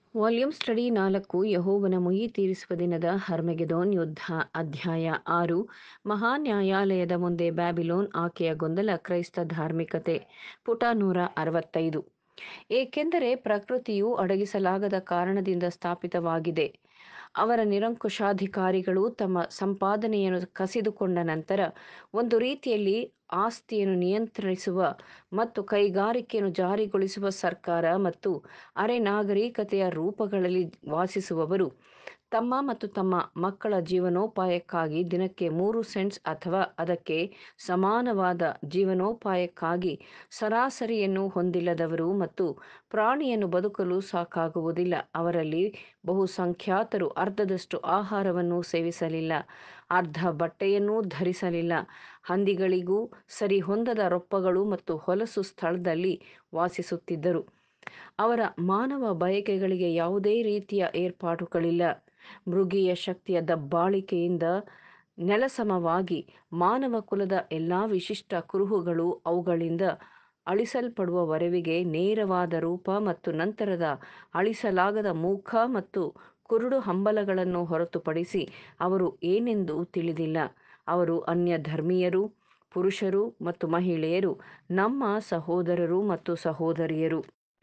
volume study ನಾಲ್ಕು ಯೆಹೋವನ ಮುಯ್ಯಿ ತೀರಿಸುವ ದಿನದ ಹರ್ಮೆಗೆದೋನ್ ಯುದ್ಧ ಅಧ್ಯಾಯ ಆರು ಮಹಾನ್ಯಾಯಾಲಯದ ಮುಂದೆ ಬ್ಯಾಬಿಲೋನ್ ಆಕೆಯ ಗೊಂದಲ ಕ್ರೈಸ್ತ ಧಾರ್ಮಿಕತೆ ಪುಟ ನೂರ ಅರವತ್ತೈದು ಏಕೆಂದರೆ ಪ್ರಕೃತಿಯು ಅಡಗಿಸಲಾಗದ ಕಾರಣದಿಂದ ಸ್ಥಾಪಿತವಾಗಿದೆ ಅವರ ನಿರಂಕುಶಾಧಿಕಾರಿಗಳು ತಮ್ಮ ಸಂಪಾದನೆಯನ್ನು ಕಸಿದುಕೊಂಡ ನಂತರ ಒಂದು ರೀತಿಯಲ್ಲಿ ಆಸ್ತಿಯನ್ನು ನಿಯಂತ್ರಿಸುವ ಮತ್ತು ಕೈಗಾರಿಕೆಯನ್ನು ಜಾರಿಗೊಳಿಸುವ ಸರ್ಕಾರ ಮತ್ತು ಅರೆ ನಾಗರಿಕತೆಯ ರೂಪಗಳಲ್ಲಿ ವಾಸಿಸುವವರು ತಮ್ಮ ಮತ್ತು ತಮ್ಮ ಮಕ್ಕಳ ಜೀವನೋಪಾಯಕ್ಕಾಗಿ ದಿನಕ್ಕೆ ಮೂರು ಸೆಂಟ್ಸ್ ಅಥವಾ ಅದಕ್ಕೆ ಸಮಾನವಾದ ಜೀವನೋಪಾಯಕ್ಕಾಗಿ ಸರಾಸರಿಯನ್ನು ಹೊಂದಿಲ್ಲದವರು ಮತ್ತು ಪ್ರಾಣಿಯನ್ನು ಬದುಕಲು ಸಾಕಾಗುವುದಿಲ್ಲ ಅವರಲ್ಲಿ ಬಹುಸಂಖ್ಯಾತರು ಅರ್ಧದಷ್ಟು ಆಹಾರವನ್ನು ಸೇವಿಸಲಿಲ್ಲ ಅರ್ಧ ಬಟ್ಟೆಯನ್ನೂ ಧರಿಸಲಿಲ್ಲ ಹಂದಿಗಳಿಗೂ ಸರಿಹೊಂದದ ರೊಪ್ಪಗಳು ಮತ್ತು ಹೊಲಸು ಸ್ಥಳದಲ್ಲಿ ವಾಸಿಸುತ್ತಿದ್ದರು ಅವರ ಮಾನವ ಬಯಕೆಗಳಿಗೆ ಯಾವುದೇ ರೀತಿಯ ಏರ್ಪಾಡುಗಳಿಲ್ಲ ಮೃಗೀಯ ಶಕ್ತಿಯ ದಬ್ಬಾಳಿಕೆಯಿಂದ ನೆಲಸಮವಾಗಿ ಮಾನವ ಕುಲದ ಎಲ್ಲ ವಿಶಿಷ್ಟ ಕುರುಹುಗಳು ಅವುಗಳಿಂದ ಅಳಿಸಲ್ಪಡುವವರೆವಿಗೆ ನೇರವಾದ ರೂಪ ಮತ್ತು ನಂತರದ ಅಳಿಸಲಾಗದ ಮುಖ ಮತ್ತು ಕುರುಡು ಹಂಬಲಗಳನ್ನು ಹೊರತುಪಡಿಸಿ ಅವರು ಏನೆಂದು ತಿಳಿದಿಲ್ಲ ಅವರು ಅನ್ಯ ಧರ್ಮೀಯರು ಪುರುಷರು ಮತ್ತು ಮಹಿಳೆಯರು ನಮ್ಮ ಸಹೋದರರು ಮತ್ತು ಸಹೋದರಿಯರು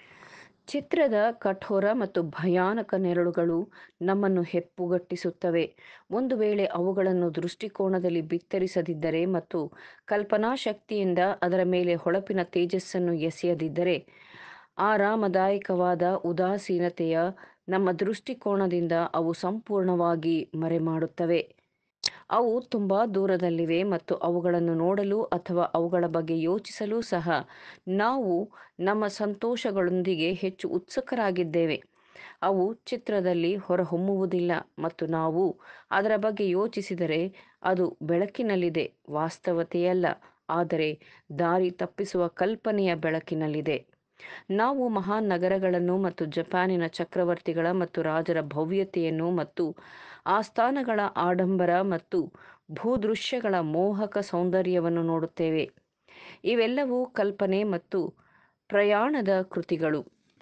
ಚಿತ್ರದ ಕಠೋರ ಮತ್ತು ಭಯಾನಕ ನೆರಳುಗಳು ನಮ್ಮನ್ನು ಹೆಪ್ಪುಗಟ್ಟಿಸುತ್ತವೆ ಒಂದು ವೇಳೆ ಅವುಗಳನ್ನು ದೃಷ್ಟಿಕೋನದಲ್ಲಿ ಬಿತ್ತರಿಸದಿದ್ದರೆ ಮತ್ತು ಕಲ್ಪನಾಶಕ್ತಿಯಿಂದ ಅದರ ಮೇಲೆ ಹೊಳಪಿನ ತೇಜಸ್ಸನ್ನು ಎಸೆಯದಿದ್ದರೆ ಆರಾಮದಾಯಕವಾದ ಉದಾಸೀನತೆಯ ನಮ್ಮ ದೃಷ್ಟಿಕೋನದಿಂದ ಅವು ಸಂಪೂರ್ಣವಾಗಿ ಮರೆಮಾಡುತ್ತವೆ ಅವು ತುಂಬ ದೂರದಲ್ಲಿವೆ ಮತ್ತು ಅವುಗಳನ್ನು ನೋಡಲು ಅಥವಾ ಅವುಗಳ ಬಗ್ಗೆ ಯೋಚಿಸಲು ಸಹ ನಾವು ನಮ್ಮ ಸಂತೋಷಗಳೊಂದಿಗೆ ಹೆಚ್ಚು ಉತ್ಸುಕರಾಗಿದ್ದೇವೆ ಅವು ಚಿತ್ರದಲ್ಲಿ ಹೊರಹೊಮ್ಮುವುದಿಲ್ಲ ಮತ್ತು ನಾವು ಅದರ ಬಗ್ಗೆ ಯೋಚಿಸಿದರೆ ಅದು ಬೆಳಕಿನಲ್ಲಿದೆ ವಾಸ್ತವತೆಯಲ್ಲ ಆದರೆ ದಾರಿ ತಪ್ಪಿಸುವ ಕಲ್ಪನೆಯ ಬೆಳಕಿನಲ್ಲಿದೆ ನಾವು ಮಹಾನ್ ನಗರಗಳನ್ನು ಮತ್ತು ಜಪಾನಿನ ಚಕ್ರವರ್ತಿಗಳ ಮತ್ತು ರಾಜರ ಭವ್ಯತೆಯನ್ನು ಮತ್ತು ಆಸ್ಥಾನಗಳ ಆಡಂಬರ ಮತ್ತು ಭೂದೃಶ್ಯಗಳ ಮೋಹಕ ಸೌಂದರ್ಯವನ್ನು ನೋಡುತ್ತೇವೆ ಇವೆಲ್ಲವೂ ಕಲ್ಪನೆ ಮತ್ತು ಪ್ರಯಾಣದ ಕೃತಿಗಳು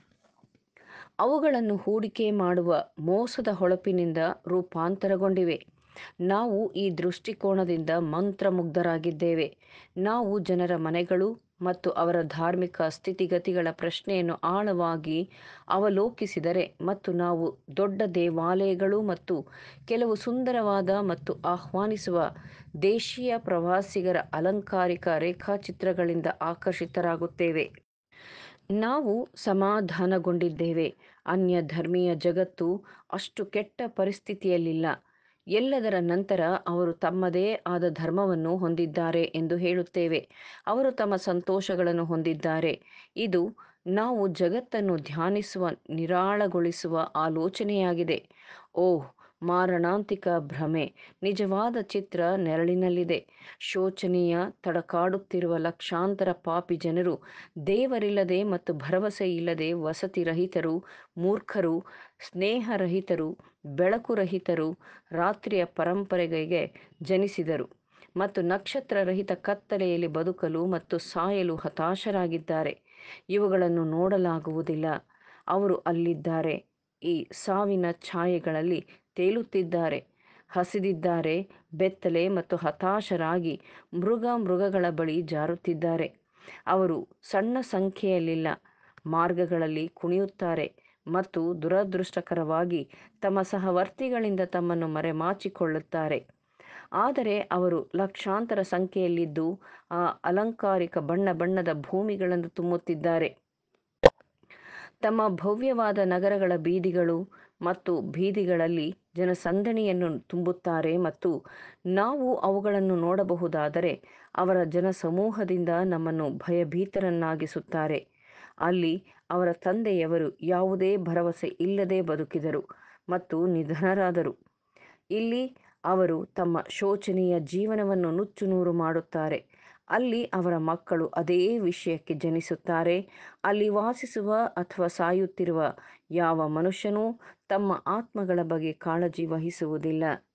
ಅವುಗಳನ್ನು ಹೂಡಿಕೆ ಮಾಡುವ ಮೋಸದ ಹೊಳಪಿನಿಂದ ರೂಪಾಂತರಗೊಂಡಿವೆ ನಾವು ಈ ದೃಷ್ಟಿಕೋನದಿಂದ ಮಂತ್ರಮುಗ್ಧರಾಗಿದ್ದೇವೆ ನಾವು ಜನರ ಮನೆಗಳು ಮತ್ತು ಅವರ ಧಾರ್ಮಿಕ ಸ್ಥಿತಿಗತಿಗಳ ಪ್ರಶ್ನೆಯನ್ನು ಆಳವಾಗಿ ಅವಲೋಕಿಸಿದರೆ ಮತ್ತು ನಾವು ದೊಡ್ಡ ದೇವಾಲಯಗಳು ಮತ್ತು ಕೆಲವು ಸುಂದರವಾದ ಮತ್ತು ಆಹ್ವಾನಿಸುವ ದೇಶೀಯ ಪ್ರವಾಸಿಗರ ಅಲಂಕಾರಿಕ ರೇಖಾಚಿತ್ರಗಳಿಂದ ಆಕರ್ಷಿತರಾಗುತ್ತೇವೆ ನಾವು ಸಮಾಧಾನಗೊಂಡಿದ್ದೇವೆ ಅನ್ಯ ಧರ್ಮೀಯ ಜಗತ್ತು ಅಷ್ಟು ಕೆಟ್ಟ ಪರಿಸ್ಥಿತಿಯಲ್ಲಿಲ್ಲ ಎಲ್ಲದರ ನಂತರ ಅವರು ತಮ್ಮದೇ ಆದ ಧರ್ಮವನ್ನು ಹೊಂದಿದ್ದಾರೆ ಎಂದು ಹೇಳುತ್ತೇವೆ ಅವರು ತಮ್ಮ ಸಂತೋಷಗಳನ್ನು ಹೊಂದಿದ್ದಾರೆ ಇದು ನಾವು ಜಗತ್ತನ್ನು ಧ್ಯಾನಿಸುವ ನಿರಾಳಗೊಳಿಸುವ ಆಲೋಚನೆಯಾಗಿದೆ ಓಹ್ ಮಾರಣಾಂತಿಕ ಭ್ರಮೆ ನಿಜವಾದ ಚಿತ್ರ ನೆರಳಿನಲ್ಲಿದೆ ಶೋಚನೀಯ ತಡಕಾಡುತ್ತಿರುವ ಲಕ್ಷಾಂತರ ಪಾಪಿ ಜನರು ದೇವರಿಲ್ಲದೆ ಮತ್ತು ಭರವಸೆ ಇಲ್ಲದೆ ವಸತಿರಹಿತರು ಮೂರ್ಖರು ಸ್ನೇಹರಹಿತರು ಬೆಳಕುರಹಿತರು ರಾತ್ರಿಯ ಪರಂಪರೆಗೆ ಜನಿಸಿದರು ಮತ್ತು ನಕ್ಷತ್ರರಹಿತ ಕತ್ತಲೆಯಲ್ಲಿ ಬದುಕಲು ಮತ್ತು ಸಾಯಲು ಹತಾಶರಾಗಿದ್ದಾರೆ ಇವುಗಳನ್ನು ನೋಡಲಾಗುವುದಿಲ್ಲ ಅವರು ಅಲ್ಲಿದ್ದಾರೆ ಈ ಸಾವಿನ ಛಾಯೆಗಳಲ್ಲಿ ತೇಲುತ್ತಿದ್ದಾರೆ ಹಸಿದಿದ್ದಾರೆ ಬೆತ್ತಲೆ ಮತ್ತು ಹತಾಶರಾಗಿ ಮೃಗ ಮೃಗಗಳ ಬಳಿ ಜಾರುತ್ತಿದ್ದಾರೆ ಅವರು ಸಣ್ಣ ಸಂಖ್ಯೆಯಲ್ಲಿಲ್ಲ ಮಾರ್ಗಗಳಲ್ಲಿ ಕುಣಿಯುತ್ತಾರೆ ಮತ್ತು ದುರದೃಷ್ಟಕರವಾಗಿ ತಮ್ಮ ಸಹವರ್ತಿಗಳಿಂದ ತಮ್ಮನ್ನು ಮರೆಮಾಚಿಕೊಳ್ಳುತ್ತಾರೆ ಆದರೆ ಅವರು ಲಕ್ಷಾಂತರ ಸಂಖ್ಯೆಯಲ್ಲಿದ್ದು ಆ ಅಲಂಕಾರಿಕ ಬಣ್ಣ ಬಣ್ಣದ ಭೂಮಿಗಳನ್ನು ತುಂಬುತ್ತಿದ್ದಾರೆ ತಮ್ಮ ಭವ್ಯವಾದ ನಗರಗಳ ಬೀದಿಗಳು ಮತ್ತು ಬೀದಿಗಳಲ್ಲಿ ಜನಸಂದಣಿಯನ್ನು ತುಂಬುತ್ತಾರೆ ಮತ್ತು ನಾವು ಅವುಗಳನ್ನು ನೋಡಬಹುದಾದರೆ ಅವರ ಜನಸಮೂಹದಿಂದ ನಮ್ಮನ್ನು ಭಯಭೀತರನ್ನಾಗಿಸುತ್ತಾರೆ ಅಲ್ಲಿ ಅವರ ತಂದೆಯವರು ಯಾವುದೇ ಭರವಸೆ ಇಲ್ಲದೆ ಬದುಕಿದರು ಮತ್ತು ನಿಧನರಾದರು ಇಲ್ಲಿ ಅವರು ತಮ್ಮ ಶೋಚನೀಯ ಜೀವನವನ್ನು ನುಚ್ಚುನೂರು ಮಾಡುತ್ತಾರೆ ಅಲ್ಲಿ ಅವರ ಮಕ್ಕಳು ಅದೇ ವಿಷಯಕ್ಕೆ ಜನಿಸುತ್ತಾರೆ ಅಲ್ಲಿ ವಾಸಿಸುವ ಅಥವಾ ಸಾಯುತ್ತಿರುವ ಯಾವ ಮನುಷ್ಯನೂ ತಮ್ಮ ಆತ್ಮಗಳ ಬಗ್ಗೆ ಕಾಳಜಿ ವಹಿಸುವುದಿಲ್ಲ